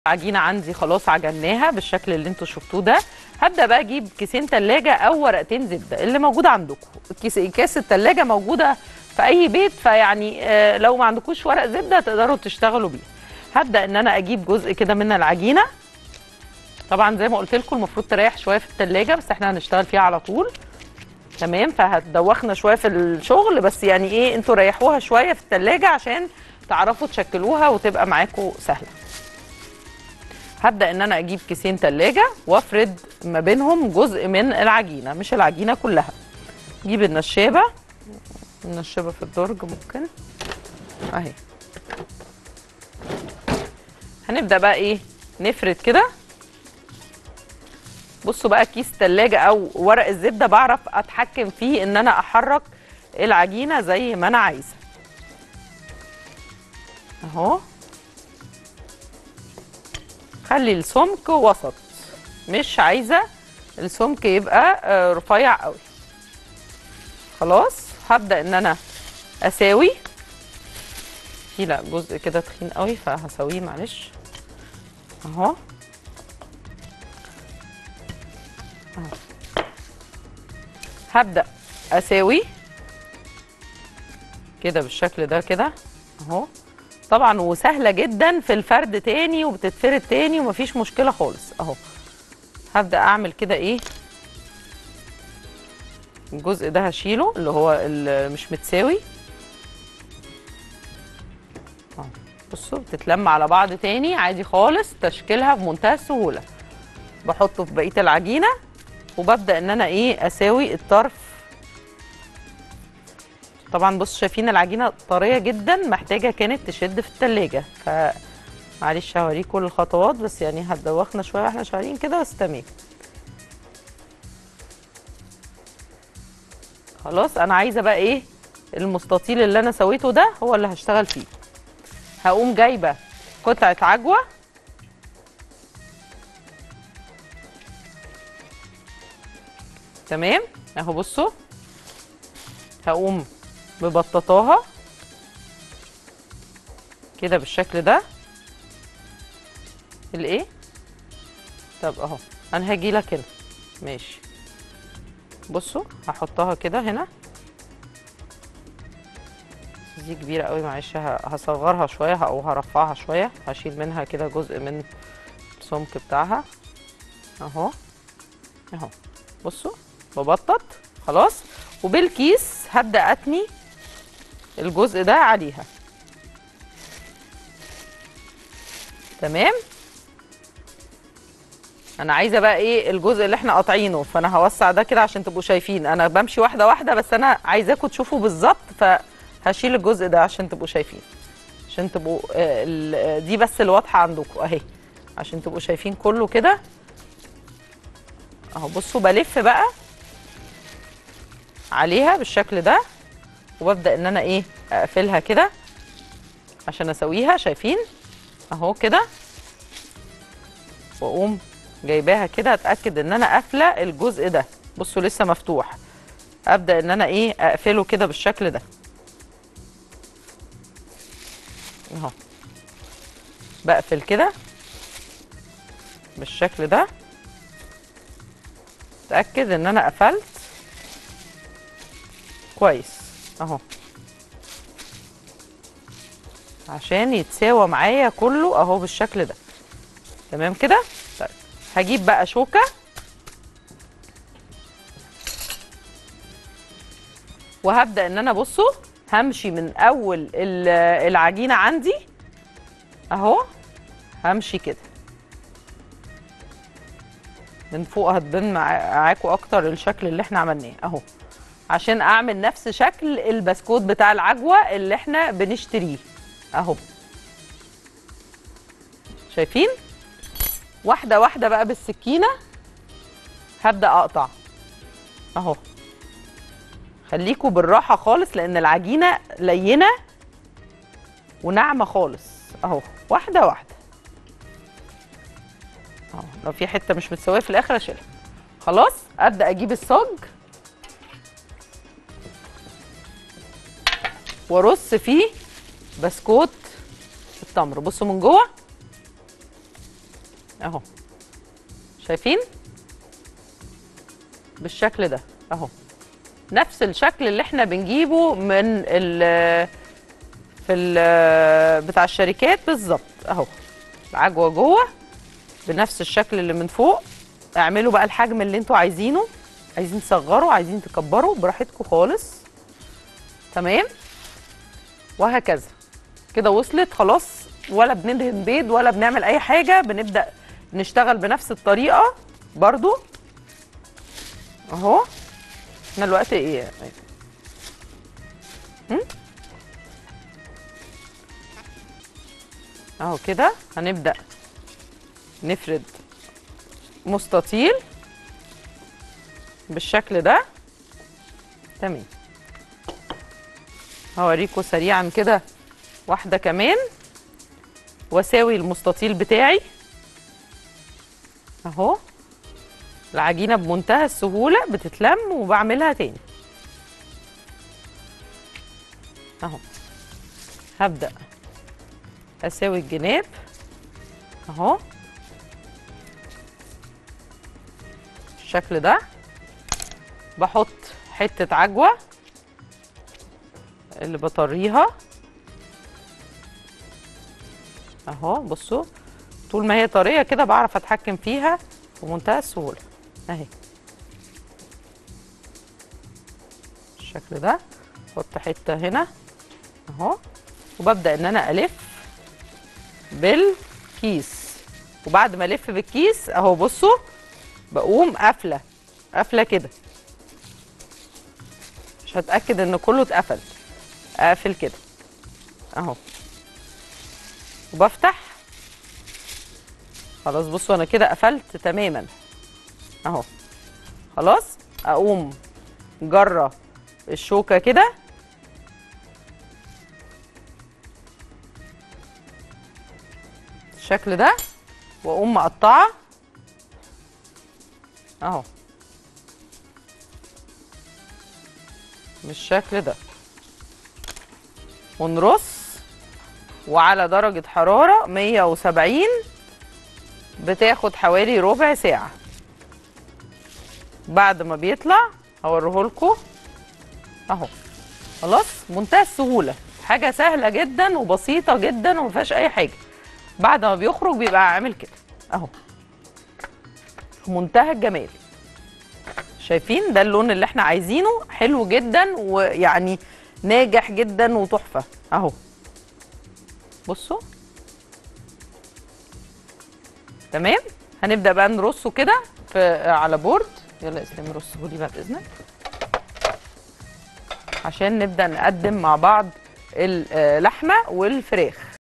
العجينه عندي خلاص عجناها بالشكل اللي انتوا شفتوه ده هبدا بقى اجيب كيسين تلاجة او ورقتين زبده اللي موجوده عندكم الكيس كاس التلاجة موجوده في اي بيت فيعني آه، لو ما عندكوش ورق زبده تقدروا تشتغلوا بيه هبدا ان انا اجيب جزء كده من العجينه طبعا زي ما قلت لكم المفروض تريح شويه في التلاجة بس احنا هنشتغل فيها على طول تمام فهتدوخنا شويه في الشغل بس يعني ايه انتوا ريحوها شويه في التلاجة عشان تعرفوا تشكلوها وتبقى معاكم سهله هبدا ان انا اجيب كيسين تلاجة وافرد ما بينهم جزء من العجينه مش العجينه كلها اجيب النشابه النشابه في الدرج ممكن اهي هنبدا بقى ايه نفرد كده بصوا بقى كيس تلاجة او ورق الزبده بعرف اتحكم فيه ان انا احرك العجينه زي ما انا عايزه اهو خلي السمك وسط مش عايزه السمك يبقى آه، رفيع قوي خلاص هبدا ان انا اساوي في لا جزء كده تخين قوي فهسويه معلش اهو أهو. هبدا اساوي كده بالشكل ده كده اهو طبعا وسهله جدا في الفرد تاني وبتتفرد تاني ومفيش مشكله خالص اهو هبدا اعمل كده ايه الجزء ده هشيله اللي هو اللي مش متساوي اهو بصوا بتتلم على بعض تاني عادي خالص تشكيلها بمنتهى السهوله بحطه في بقيه العجينه وببدا ان انا ايه اساوي الطرف طبعا بصوا شايفين العجينه طريه جدا محتاجه كانت تشد في التلاجة ف معلش هوريكم كل الخطوات بس يعني هتدوخنا شويه واحنا شغالين كده بس تمام خلاص انا عايزه بقى ايه المستطيل اللي انا سويته ده هو اللي هشتغل فيه هقوم جايبه قطعه عجوه تمام اهو بصوا هقوم مبططاها كده بالشكل ده الايه طب اهو انا هاجي لك هنا ماشي بصوا هحطها كده هنا دي كبيره قوي معلش ه- هصغرها شويه او هرفعها شويه هشيل منها كده جزء من السمك بتاعها اهو اهو بصوا ببطط خلاص وبالكيس هبدا اتني الجزء ده عليها تمام انا عايزه بقى ايه الجزء اللي احنا قاطعينه فانا هوسع ده كده عشان تبقوا شايفين انا بمشي واحده واحده بس انا عايزاكم تشوفوا بالظبط فهشيل الجزء ده عشان تبقوا شايفين عشان تبقوا آه، ال- آه، دي بس اللي واضحه عندكم اهي عشان تبقوا شايفين كله كده اهو بصوا بلف بقى عليها بالشكل ده وببدا ان انا ايه اقفلها كده عشان اسويها شايفين اهو كده واقوم جايباها كده اتاكد ان انا قافله الجزء ده بصوا لسه مفتوح ابدا ان انا ايه اقفله كده بالشكل ده اهو بقفل كده بالشكل ده اتاكد ان انا قفلت كويس اهو عشان يتساوى معايا كله اهو بالشكل ده تمام كده طيب هجيب بقى شوكه وهبدا ان انا بصوا همشي من اول ال- العجينه عندي اهو همشي كده من فوق هتبان مع- معاكم اكتر الشكل اللي احنا عملناه اهو عشان اعمل نفس شكل البسكوت بتاع العجوه اللي احنا بنشتريه اهو شايفين واحده واحده بقى بالسكينه هبدا اقطع اهو خليكوا بالراحه خالص لان العجينه لينه وناعمه خالص اهو واحده واحده اهو لو في حته مش متساويه في الاخر اشيلها خلاص ابدا اجيب الصاج وارص فيه بسكوت التمر بصوا من جوه اهو شايفين بالشكل ده اهو نفس الشكل اللي احنا بنجيبه من ال في ال بتاع الشركات بالظبط اهو العجوه جوه بنفس الشكل اللي من فوق اعملوا بقى الحجم اللي انتوا عايزينه عايزين تصغروا عايزين تكبروا براحتكم خالص تمام وهكذا كده وصلت خلاص ولا بندهن بيض ولا بنعمل اي حاجه بنبدا نشتغل بنفس الطريقه برضو اهو احنا الوقت ايه هم؟ اهو كده هنبدا نفرد مستطيل بالشكل ده تمام هوريكم سريعا كده واحده كمان واساوي المستطيل بتاعي اهو العجينه بمنتهى السهوله بتتلم وبعملها تاني اهو هبدا اساوي الجناب اهو بالشكل ده بحط حته عجوه اللي بطريها اهو بصوا طول ما هي طريه كده بعرف اتحكم فيها بمنتهى السهوله اهي بالشكل ده احط حته هنا اهو وببدا ان انا الف بالكيس وبعد ما الف بالكيس اهو بصوا بقوم قافله قافله كده مش هتاكد ان كله اتقفل اقفل كده اهو وبفتح خلاص بصوا انا كده قفلت تماما اهو خلاص اقوم جره الشوكه كده بالشكل ده واقوم مقطعه اهو بالشكل ده ونرص وعلى درجة حرارة 170 بتاخد حوالي ربع ساعة بعد ما بيطلع هوريه لكم اهو خلاص منتهى السهولة حاجة سهلة جدا وبسيطة جدا وما فيهاش أي حاجة بعد ما بيخرج بيبقى عامل كده اهو في منتهى الجمال شايفين ده اللون اللي احنا عايزينه حلو جدا ويعني ناجح جدا وتحفه اهو بصوا تمام هنبدا بقى نرصه كده في على بورد يلا يا اسلام رصه لي بقى باذنك عشان نبدا نقدم مع بعض اللحمه والفراخ